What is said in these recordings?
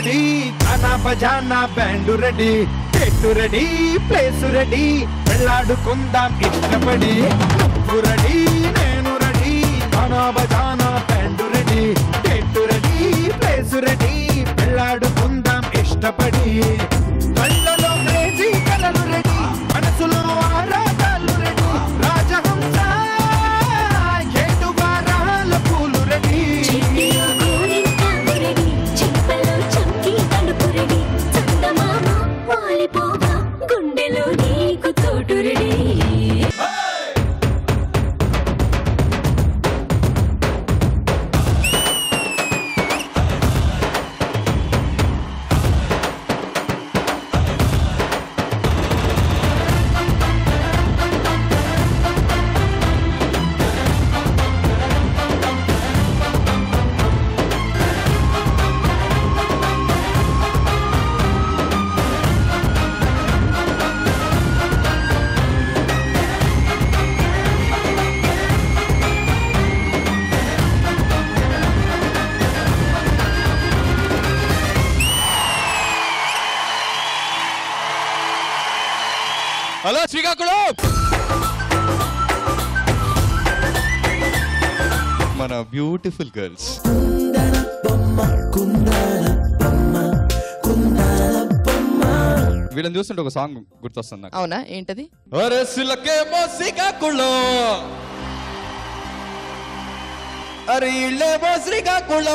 Ready తానా బజానా band ready చెట్టు రెడీ ప్లేస్ రెడీ వెళ్ళాడుకుందాం ఇష్టపడి నువ్వు రెడీ నేను రెడీ తానా బజానా బ్యాండు రెడీ చెట్టు రెడీ ప్లేస్ రెడీ వెళ్ళాడుకుందాం ఇష్టపడి కళ్ళలో క్రేజీ కలలు రెడీ మనసులో ఆరాటాలు రెడీ రాజహంస ఏడు వారాల పూలు రెడీ చిట్టిలో గోరింటాకు రెడీ, చెంపలో చంకీ తలుపు రెడీ, చందమామ వాలిపోగా గుండెలో నీకు చోటు రెడీ హలో శ్రీకాకుళం మన బ్యూటిఫుల్ గర్ల్స్ వీళ్ళని చూస్తుంటే ఒక సాంగ్ గుర్తొస్తుంది నాకు అవునా ఏంటది అరే సిలకేమో శ్రీకాకుళం అరే ఇళ్ళేమో శ్రీకాకుళం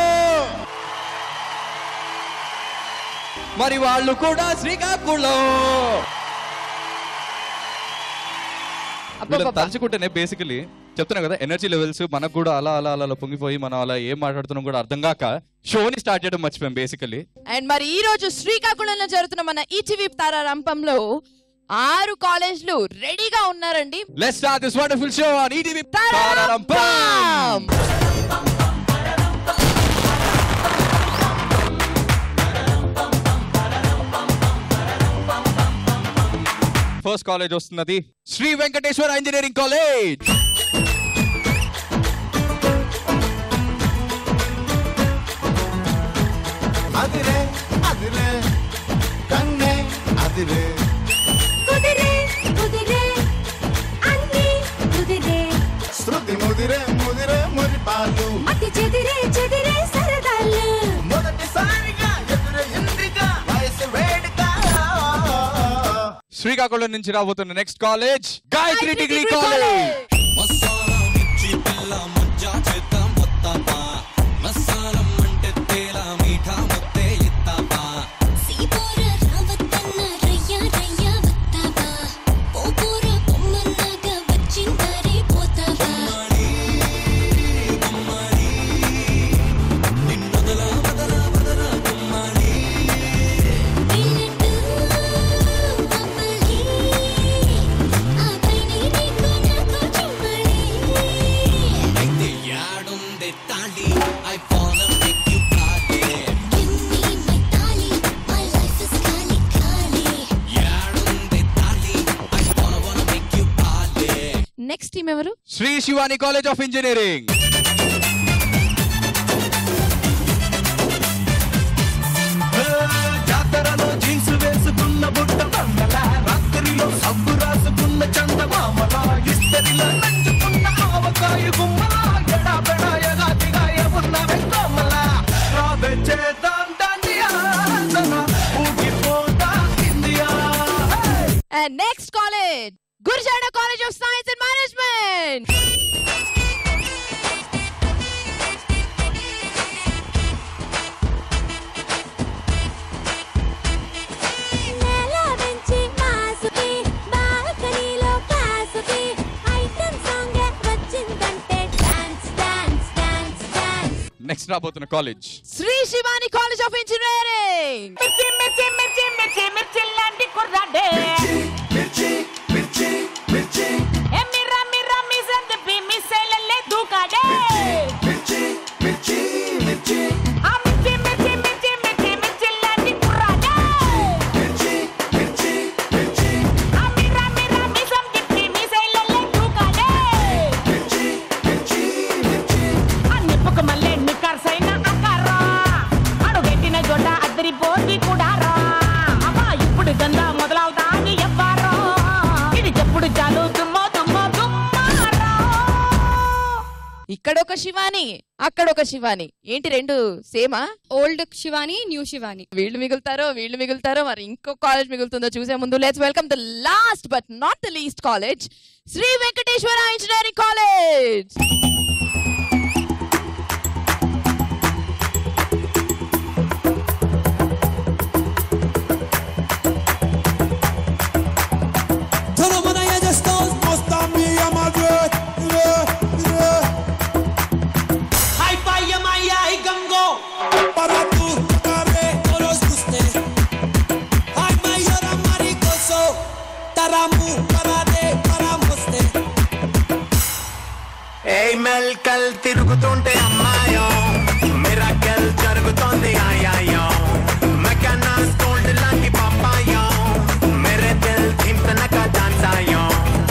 మరి వాళ్ళు కూడా శ్రీకాకుళం వీళ్ళని అబ్బబ్బబ్బా. తలుచుకుంటేనే బేసికలీ చెప్తున్నా కదా ఎనర్జీ లెవెల్స్ మనకు కూడా అలా అలా అలా అలా పొంగిపోయి మనం అలా ఏం మాట్లాడుతున్నాం కూడా అర్థం కాక షోని స్టార్ట్ చేయడం మర్చిపోయాం బేసికలీ అండ్ మరి ఈ రోజు శ్రీకాకుళంలో జరుగుతున్న మన ఈటీవీ తారారంపంలో ఆరు కాలేజ్లు రెడీగా ఉన్నారండి let's start this wonderful show on ETV Tararampam! First college వస్తున్నది శ్రీ వెంకటేశ్వర ఇంజనీరింగ్ కాలేజ్ అదిరే అదిరే కన్నే అదిరే కుదిరే కుదిరే అన్ని కుదిరే శృతి ముదిరే ముదిరే మురిపాలు మతి చెదిరే చెదిరే సరదాలు మొదటిసారిగా ఎదురు ఇంద్రిగా వయసు వేడుక శ్రీకాకుళం నుంచి రాబోతున్న next college Gayatri degree college మసాలా మిర్చి పిల్ల మజ్జా చేద్దాం వస్తావా మసాలం అంటే తేలా మీఠా ముద్దే ఇస్తావా సీపోర రావత్తన్న రయ్య రయ్య వస్తావా పోపోర పొమ్మన్నాగా వచ్చిందరి పోతావా పిల్లటు అప్పలి ఆపై నీకు నాకు చుమ్మలి అయితే యాడుంది తాళి ఐ ఫాలో మేక్ యు పాడే Give me my tali, my life is kali kali. యాడుంది తాళి I follow wanna make you పాడే నెక్స్ట్ టీం ఎవరు Sri Shivani college of engineering జాతరలో జీన్స్ వేసుకున్న బుట్ట బొమ్మల రాత్రిలో సబ్బు రాసుకున్న చందమామల ఇస్తరిలో నంచుకున్న ఆవకాయ గుమ్మల ఎడా పెడాయగా దిగాయ ఉన్న వెంకమ్మల రాబే చేద్దాం దాండియా ఊగిపోతా India and next college Gurajada college of science and management నేల వెంచి మాసుకి బాల్కనీలో క్లాసుకి ఐటమ్ సాంగ్ వచ్చిందంటే dance dance dance dance next రాబోతున్న college Sri Shivani college of engineering మిర్చి మిర్చి మిర్చి మిర్చి మిర్చి లాంటి కుర్రాడే మిర్చి మిర్చి మిర్చి ఏ మిర్రా మిర్రా మిజం తిప్పి మిస్సైలల్లే దూకాడే మిర్చి మిర్చి మిర్చి ఆ మిర్చి మిర్చి మిర్చి మిర్చి మిర్చి లాంటి కుర్రాడే మిర్చి మిర్చి మిర్చి ఆ మిర్రా మిర్రా మిజం తిప్పి మిస్సైలల్లే దూకాడే మిర్చి మిర్చి మిర్చి ఆ నిప్పుకు మల్లె నిక్కర్సైన అకారా అడుగెట్టిన జొడ్డ అదిరిపోతి కూడా రా అమ్మా ఇప్పుడు గందా మొదలవుతాది ఎవ్వరో ఇది చెప్పుడు చాలు దుమ్మో దుమ్మో దుమ్మారో ఇక్కడ ఒక శివాని అక్కడ ఒక శివాని ఏంటి రెండు సేమా ఓల్డ్ శివాని న్యూ శివాని వీళ్ళు మిగులుతారో వీళ్ళు మిగులుతారో మరి ఇంకో కాలేజ్ మిగులుతుందో చూసే ముందు let's welcome the last but not the least college Sri Venkateswara engineering college Todo mundo ya ya está Mostra minha madre, re, re, Hi bye maya hi gango para tu care. Todos guste Hi mayora maricoso Taramu parade para moste ఏయ్ మెల్కల్ తిరుగుతుంటే అమ్మాయో miracle జరుగుతోంది ఆయాయో మెకానాస్ gold లాంటి పాపాయో మేరే Dil థింపనక dance ఆయో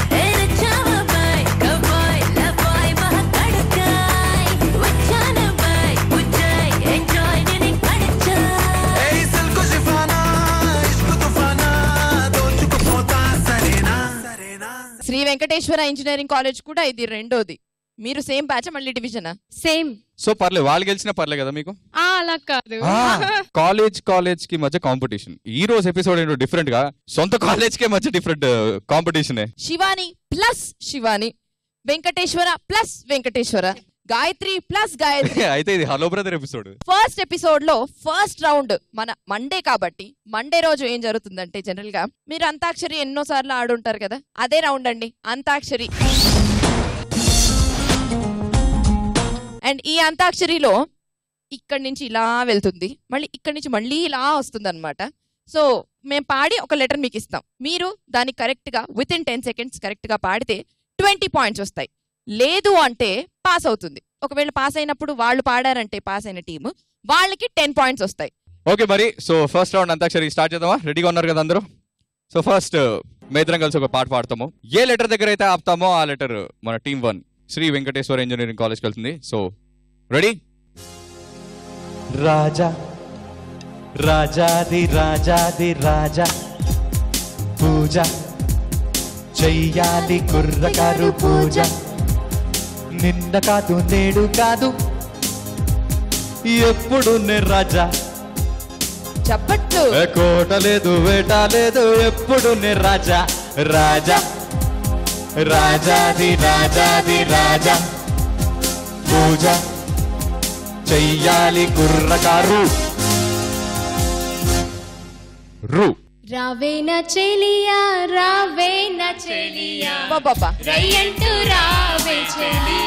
ఏయ్ silk షిఫానా ఇష్కు తుఫానా దోచుకుపోతా సరేనా సరేనా Shri Venkateswara engineering college కూడా ఇది రెండోది మీరు సేమ్ బ్యాచ్ మళ్ళీ డివిజనా సేమ్ సో పర్లేదు వాళ్ళు గెలిచినా పర్లేదు కదా మీకు ఆ అలా కాదు కాలేజ్ కాలేజ్ కి మధ్య కాంపిటీషన్ ఈ రోజు ఎపిసోడ్ ఏంటో డిఫరెంట్ గా సొంత కాలేజ్ కే మధ్య different competition Shivani plus Shivani Venkateswara plus Venkateswara Gayatri plus Gayatri అయితే ఇది hello brother episode first episode లో ఫస్ట్ రౌండ్ మన మండే కాబట్టి మండే రోజు ఏం జరుగుతుందంటే జనరల్ గా మీరు అంతాక్షరి ఎన్నో సార్లు ఆడుంటారు కదా అదే రౌండ్ అండి అంతాక్షరి అండ్ ఈ అంతాక్షరిలో ఇక్కడి నుంచి ఇలా వెళ్తుంది మళ్ళీ ఇక్కడి నుంచి మళ్ళీ ఇలా వస్తుంది అనమాట సో మేము పాడి ఒక లెటర్ మీకు ఇస్తాం మీరు దాన్ని కరెక్ట్ గా within ten seconds correct గా పాడితే ట్వంటీ పాయింట్స్ వస్తాయి లేదు అంటే పాస్ అవుతుంది ఒకవేళ పాస్ అయినప్పుడు వాళ్ళు పాడారంటే పాస్ అయిన టీం వాళ్ళకి టెన్ పాయింట్స్ వస్తాయి ఓకే మరి so first round antakshari start చేద్దామా రెడీగా ఉన్నారు కదా అందరూ సో ఫస్ట్ మేద్దరం కలిసి ఒక పాట పాడతాము ఏ లెటర్ దగ్గర అయితే ఆపుతామో ఆ లెటర్ మన team one Sri Venkateswara engineering కాలేజ్కి వెళ్తుంది సో రెడీ రాజా రాజాది రాజాది రాజా పూజ చెయ్యాలి కుర్రకారు పూజ నిన్న కాదు నేడు కాదు ఎప్పుడు నే రాజా చప్పట్లు ఏ కోట లేదు వేట లేదు ఎప్పుడు నే రాజా రాజా రాజాది రాజాది రాజా పూజ చెయ్యాలి కుర్రకారు రు రావేన చెలియా రావేన చెలియా బాబా రయ్యంటూ రావే చెలి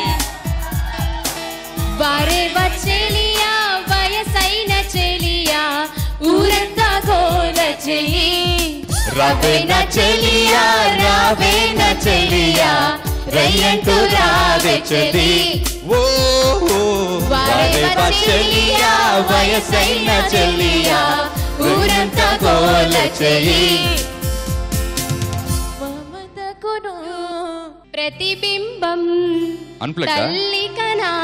వారే వచ్చేలియా వయసైన చెలియా ఊరంతా గోల చెయ్యి రావేన చెలియా రావేన చెలియా రయ్యంటూ రావే చెలి ఓ ఓ, వారే వచ్చెలియా వయసైన చెలియా ఊరంతా గోల చెయ్యి మమతకును ప్రతిబింబం అన్ప్లగ్ తల్లి కనా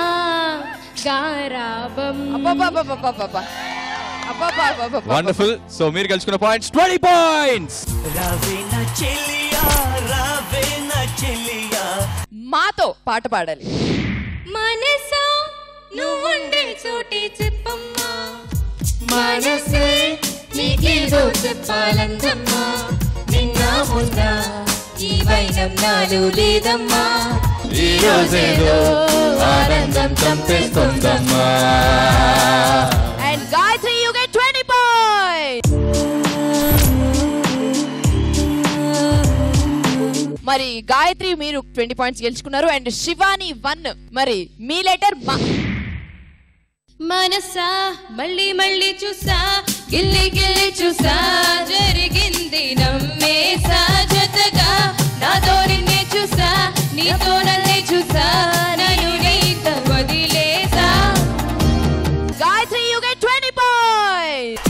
గారాబం అబ్బబ్బబ్బబ్బబ్బబ్బా. అబ్బబ్బబ్బబ్బబ్బా. వండర్ఫుల్ సో మీరు గెలుచుకున్న పాయింట్స్ ట్వంటీ పాయింట్స్ రావేన చెల్లియా రావేన చెల్లియా మాతో పాట పాడాలి మనసా నువ్వుండే చోటే చెప్పమ్మా మనసే నీకేదో చెప్పాలందమ్మా నిన్న మొన్న ఈ వైనం నాలు లేదమ్మా ఈ రోజేదో ఆనందం చంపేస్తుందమ్మా and Gayatri you get 20 points మరి గాయత్రి మీరు ట్వంటీ పాయింట్స్ గెలుచుకున్నారు అండ్ శివాని వన్ మరి మీ లెటర్ మనసా మళ్ళీ మళ్ళీ చూసా గిల్లి గిల్లి చూసా జరిగింది నమ్మేసా జతగా నాతో నిన్నే చూసా నీతో నన్నే చూసా నన్ను నీతో వదిలేసా గాయత్రి యు గెట్ 20 పాయింట్స్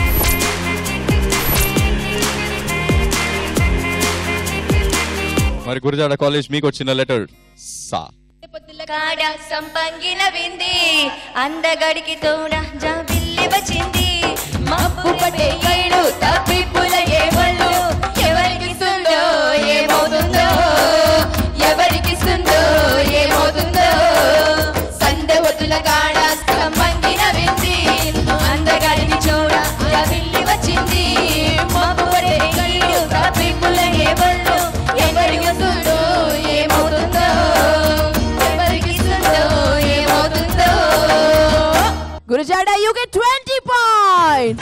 మరి గురజాడ కాలేజ్ మీకు వచ్చిన లెటర్ సా కాడ సంపంగిన వింది అందగడికి తోడ జాబిల్లి వచ్చింది మబ్బు పట్టే కైడు తప్పిప్పుల ఏ ఒళ్ళు ఎవరికిస్తుందో ఏమవుతుందో ఎవరికిస్తుందో ఏమవుతుందో సందవతుల కాడ స్తంభంగిన వింది అందగాడిని చూడ ఆ పిల్లి వచ్చింది మబ్బు పట్టే కైడు తప్పిప్పుల ఏ ఒళ్ళు ఎవరికిస్తుందో ఏమవుతుందో ఎవరికిస్తుందో ఏమవుతుందో Gurajada you get twenty point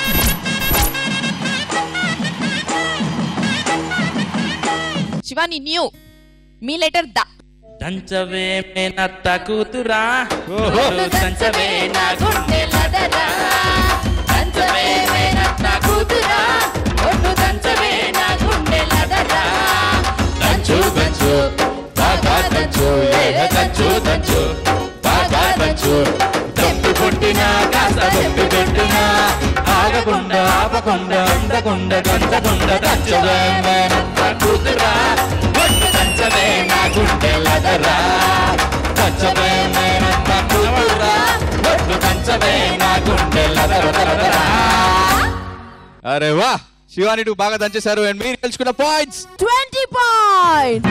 Shivani new మీ లెటర్ ద దంచవే మేనత్త కూతురా దంచవే నా గుండె లదరా దంచవే మేనత్త కూతురా ఒట్టు దంచవే నా గుండె లదరా దంచు దంచు బాగా దంచు ఏ దంచు దంచు బాగా దంచు దెంపి పుట్టినా కాస్త దెంపి పెట్టినా ఆగకుండా ఆపకుండా అందకుండా గంతకుండా దంచవే మేనత్త కూతురా ఒట్టు దంచవే నా గుండె లదరా దంచవే మేనత్త కూతురా ఒట్టు దంచవే నా గుండె లదరా అరే వా శివాని టూ బాగా దంచేశారు అండ్ మీరు గెలుచుకున్న points twenty point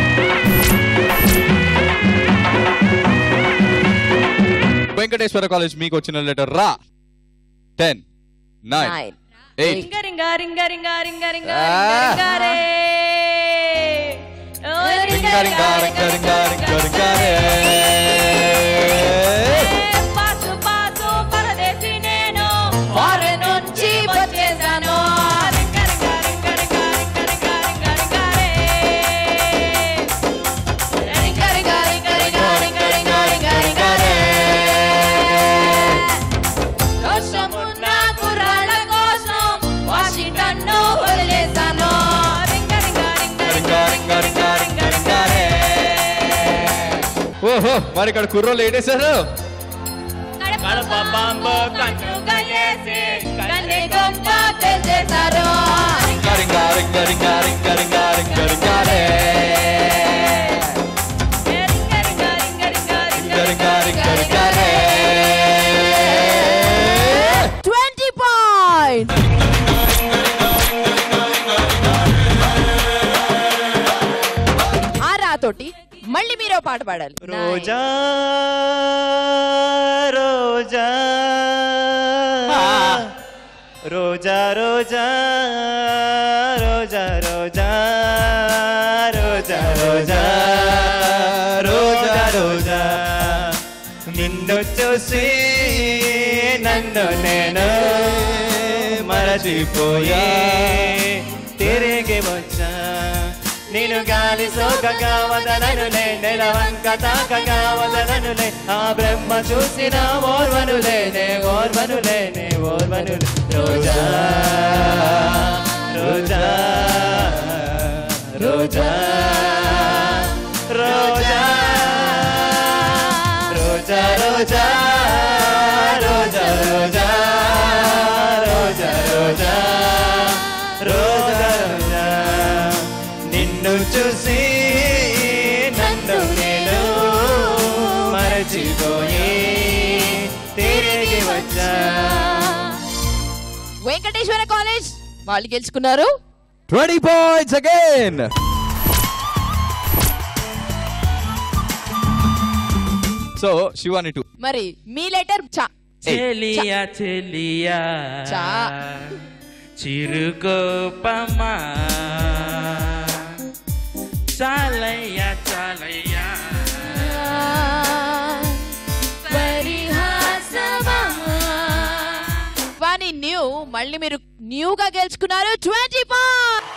Venkateswara college మీకు వచ్చిన లెటర్ రా టెన్ నైన్ నైన్ ఎయిట్ రింగ రింగ రింగ రింగ రింగ రింగ Ah. రింగ రే ఓ రింగ రింగ రింగ రింగ రింగ రింగ రే పాసు పాసు పరదేశి నేను ఫారెన్ నుంచి వచ్చేసాను రింగ రింగ రింగ రింగ రింగ రింగ రింగ రింగ రే రింగ రింగ రింగ రింగ రింగ రింగ రింగ రింగ రే దోషమున్న కుర్రాళ్ళ కోసం వాషింగ్టన్ను వదిలేశాను రింగ రింగ రింగ రింగ రింగ రింగ రింగ రింగ రే ఓహో మరి ఇక్కడ కుర్రోలు ఏడేశారు కడప బాంబు కన్నుగా వేసి కన్ను గొప్ప తెచ్చేశారు రింగ రింగ రింగ రింగ రింగ రింగ రింగ రింగ రే రింగ రింగ రింగ రింగ రింగ రింగ రింగ రింగ రింగ రే ట్వంటీ పాయింట్ ఆ రాతోటి మళ్ళీ మీరే పాట పాడాలి రోజా రోజా రోజా రోజా రోజా రోజా రోజా రోజా రోజా రోజా నిన్ను చూసి నన్ను నేను మరచిపోయే తిరిగి వచ్చా నేను గాలి సోకగా వదలనులే నెలవంక తాకగా వదలనులే ఆ బ్రహ్మ చూసిన ఓర్వనులే నే ఓర్వనులే నే ఓర్వనులే రోజా రోజా రోజా రోజా రోజా రోజా రోజా రోజా రోజా రోజా రోజా రోజా నిన్ను చూసి నన్ను నేను మరచిపోయి తిరిగి వచ్చా వెంకటేశ్వర కాలేజ్ వాళ్ళు గెలుచుకున్నారు twenty points again so Shivani two మరి మీ లెటర్ చా చెలియా చెలియా చా. చిరుకోపమా చాలయ్యా చాలయ్యా వాని న్యూ మళ్ళీ మీరు న్యూగా గెలుచుకున్నారు twenty point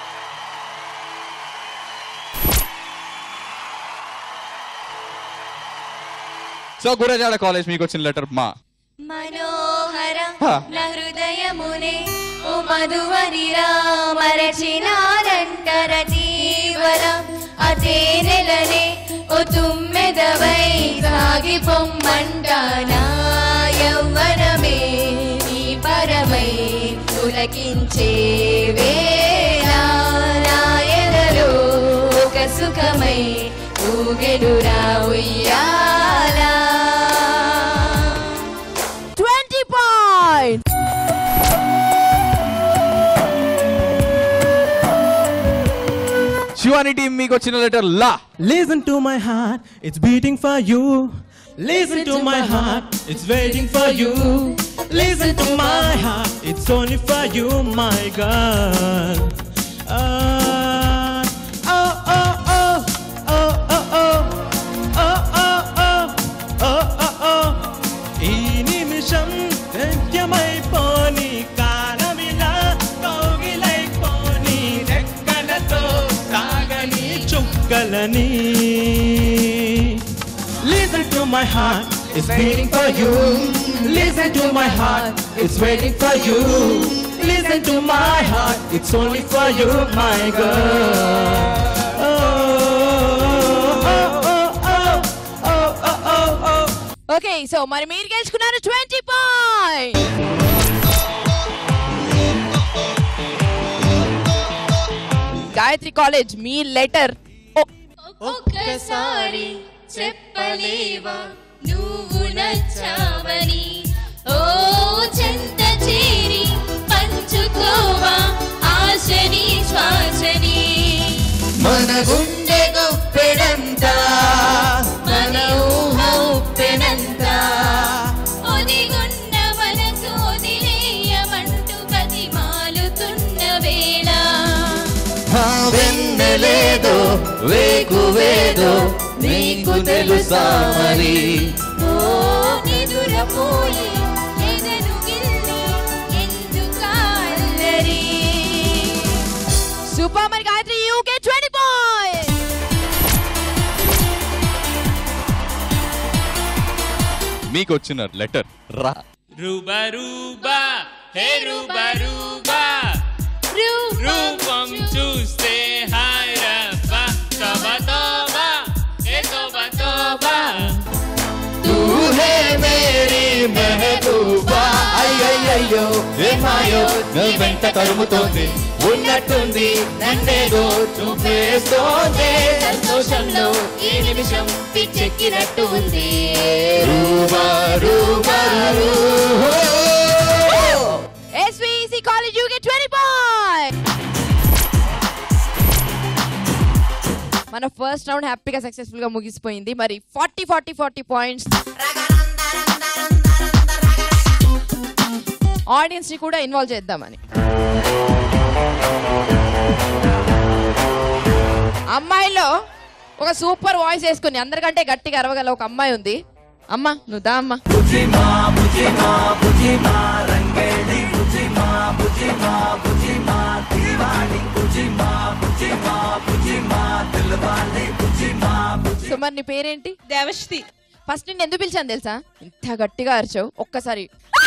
so Gurajada college మీకు వచ్చిన లెటర్ మా మనోహర హ. నా హృదయమునే ఓ మధువనిరా మరచినారంటర జీవన అదే నెలనే ఓ తుమ్మెదవై సాగి పొమ్మంట నా యవ్వనమే నీ పరమై పులకించే వేళ నా ఎదలో ఒక సుఖమై ఊగెనురా ఉయ్యాలా ట్వంటీ పాయింట్ శ్రీవాణి టీం మీకు వచ్చిన లెటర్ లా Listen to my heart, it's beating for you. Listen to my heart, it's waiting for you. Listen to my heart, it's only for you, my girl. Ah, oh, oh, oh, oh, oh, oh, oh, oh, oh, oh, oh, oh. ఈ నిమిషం నిత్యమైపోని కాలమిలా కౌగిలైపోని రెక్కలతో సాగని చుక్కలని Listen to my heart, it's beating for you. Listen to my heart, it's waiting for you. Listen to my heart, it's only for you, my girl. Oh, oh, oh, oh, oh, oh, oh, oh. Okay so మరి మీరు గెలుచుకున్నారు twenty point Gayatri college మీ letter ఒక్కసారి చెప్పలేవా నువ్వు నచ్చావని ఓ చెంత చేరి పంచుకోవా ఆశని శ్వాసని మన గుండె గొప్పెడంత మన ఊహ ఉప్పెనంత ఒదిగొన్న మనసు వదిలేయమంటూ బతిమాలుతున్న వేళ ఆ వెన్నెలేదో వేకువేదో నీకు తెలుసా మరి ఓ నిదురపోయి ఎదను గిల్లి ఎందుకాల్లరి సూపర్ మరి Gayatri you get twenty point మీకు వచ్చిన లెటర్ రా రూబా రూబా హే రూబా రూబా రూపం చూస్తే హాయ్ రబ్బా తోబా తోబా హే తోబా తోబా తూ హే మేరీ మెహబూబా అయ్యయ్యో ఏమాయో నా వెంట తరుముతోంది ఉన్నట్టుంది నన్నేదో చూపేస్తోంది సంతోషంలో ఈ నిమిషం పిచ్చెక్కినట్టు ఉంది రూబా రూబా రూ SVC college you get twenty point మన ఫస్ట్ రౌండ్ హ్యాపీగా సక్సెస్ఫుల్ గా ముగిసిపోయింది మరి forty forty forty points audience ని కూడా ఇన్వాల్వ్ చేద్దామని అమ్మాయిలో ఒక సూపర్ వాయిస్ వేసుకుని అందరికంటే గట్టిగా అరవగల ఒక అమ్మాయి ఉంది అమ్మా నువ్వు దా అమ్మా సో మరి నీ పేరేంటి దేవశ్రీ ఫస్ట్ నేను ఎందుకు పిలిచాను తెలుసా ఇంత గట్టిగా అరిచావు ఒక్కసారి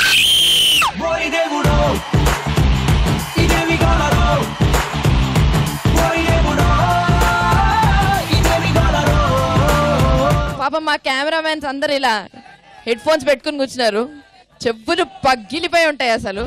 పాపం మా కెమెరామెన్స్ అందరు ఇలా హెడ్ ఫోన్స్ పెట్టుకుని కూర్చున్నారు చెప్పులు పగిలిపోయి ఉంటాయి అసలు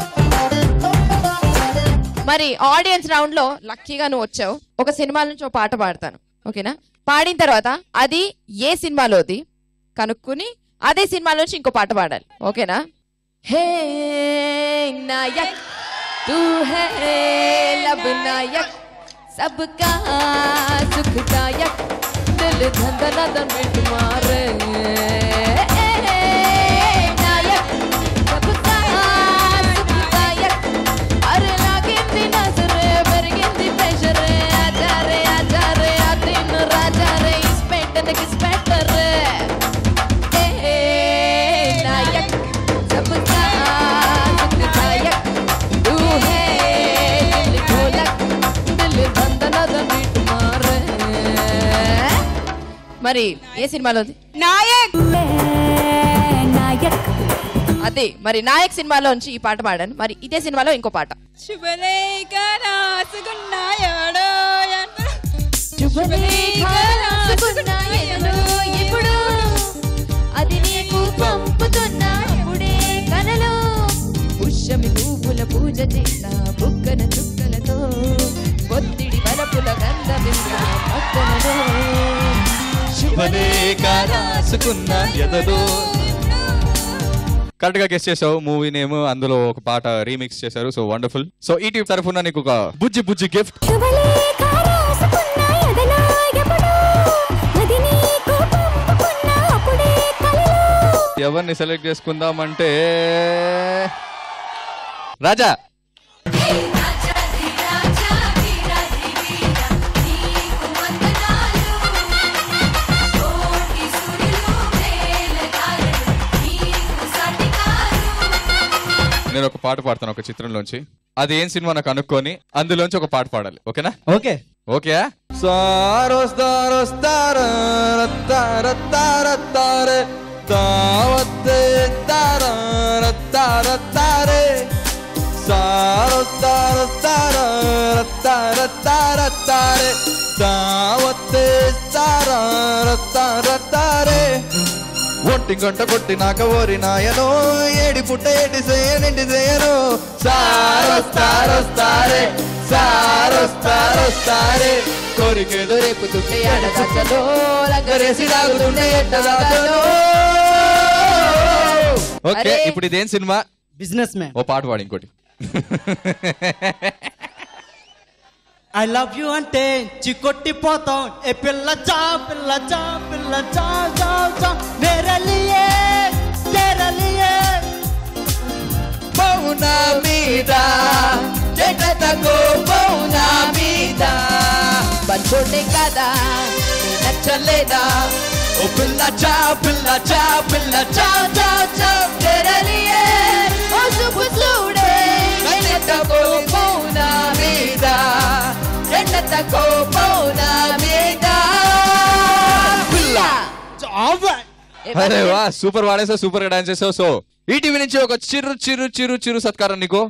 మరి ఆడియన్స్ రౌండ్ లో లక్కీగా నువ్వు వచ్చావు ఒక సినిమా నుంచి ఒక పాట పాడతాను ఓకేనా పాడిన తర్వాత అది ఏ సినిమాలోది కనుక్కుని అదే సినిమా నుంచి ఇంకో పాట పాడాలి ఓకేనా హే నాయక్ తూ హే लब नायक सबका सुखदायक दिल धंधला दन मिट मारे नायक सबका सुखदायक अरे लागिंది నజరే పెరిగింది ప్రెషర్ ఆచారే ఆచారే అదిన్ రాజారే ఇస్పెట్టనకి స్పెట్టరే नायक सबका सुखदायक तू है दिल ढोलक दिल దందనద మీట్ మారే మరి ఏ సినిమాలో ఉంది? నాయక్ అదే మరి నాయక్ సినిమాలోంచి ఈ పాట పాడాను మరి ఇదే సినిమాలో ఇంకో పాట శుభలేఖ రాసుకున్నాయాడో శుభలేఖ రాసుకున్నాయను ఇప్పుడు అది నీకు పంపుతున్నాప్పుడే కలలో పుష్యమి పువ్వుల పూజ చేస్తా బుగ్గన చుక్కలతో ఒత్తిడి వలపుల గంధమింద పక్కనలో శుభలేఖ రాసుకున్న ఎదలో కరెక్ట్ గా గెస్ట్ చేసావు మూవీ నేమ్ అందులో ఒక పాట రీమిక్స్ చేశారు సో వండర్ఫుల్ సో ఈ టీం తరఫున నీకు ఒక బుజ్జి బుజ్జి గిఫ్ట్ శుభలేఖ రాసుకున్నాయాడో ఎవరిని సెలెక్ట్ చేసుకుందామంటే రాజా నేను ఒక పాట పాడతాను ఒక చిత్రంలోంచి అది ఏం సినిమా నాకు అనుకొని అందులోంచి ఒక పాట పాడాలి ఓకేనా ఓకే ఓకే సారోస్తారోస్తార రత్తారత్తారత్తారే తావత్తే తారత్తారత్తారే సారోస్తారోస్తార రత్తారత్తారత్తారే తావత్తే తారత్తారత్తారే ఒంటి గంట కొట్టినాక ఓరి నాయనో ఏడి పుట్ట ఏటి చేయనండి చేయను సారొస్తారొస్తారే సారొస్తారొస్తారే కోరికేదో రేపుతుంటే ఎడదాచలో లంగరేసి తాగుతుంటే ఎట్టదాచలో ఓకే అరే. ఇప్పుడు ఇదేం సినిమా బిజినెస్ మ్యాన్ ఓ పాట పాడు ఇంకోటి ఐ లవ్ యూ అంటే చికొట్టిపోతాం ఏ పిల్ల చా పిల్ల చా పిల్ల చా చా చా మేరే లియే తేరే లియే పౌనా మీద చెట్టతకు పౌనా మీద బంధుడే కదా నీ నచ్చలేదా ఓ పిల్ల చా పిల్ల చా పిల్ల చా చా చా తెరలియే ఓ చూపు చూడే చెట్టకు పౌనా మీద చెట్టతకు పౌనా మీద పిల్ల అరే వా సూపర్ వాడేసావు సూపర్ గా డాన్స్ చేసావు సో ఈటీవీ నుంచి ఒక చిరు చిరు చిరు చిరు సత్కారం నీకు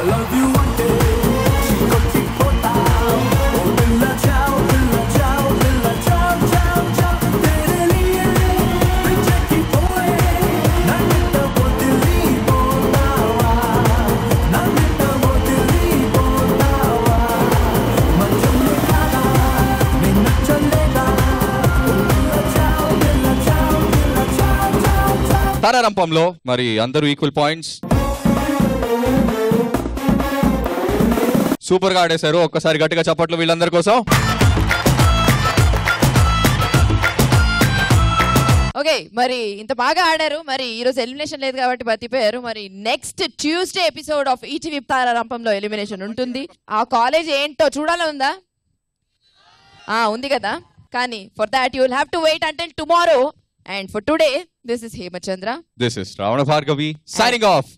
తారారంపంలో మరి అందరూ ఈక్వల్ పాయింట్స్ సూపర్ గా ఆడేశారు ఒక్కసారి గట్టిగా చప్పట్లు వీళ్ళందరి కోసం ఓకే మరి ఇంత బాగా ఆడారు మరి ఈ రోజు ఎలిమినేషన్ లేదు కాబట్టి బతిపోయారు మరి next Tuesday episode of ETV తారారంపంలో ఎలిమినేషన్ ఉంటుంది ఆ కాలేజ్ ఏంటో చూడాలి ఉందా ఆ ఉంది కదా కానీ for that you will have to wait until tomorrow and for today this is Hemachandra this is Ravana Bhargavi signing of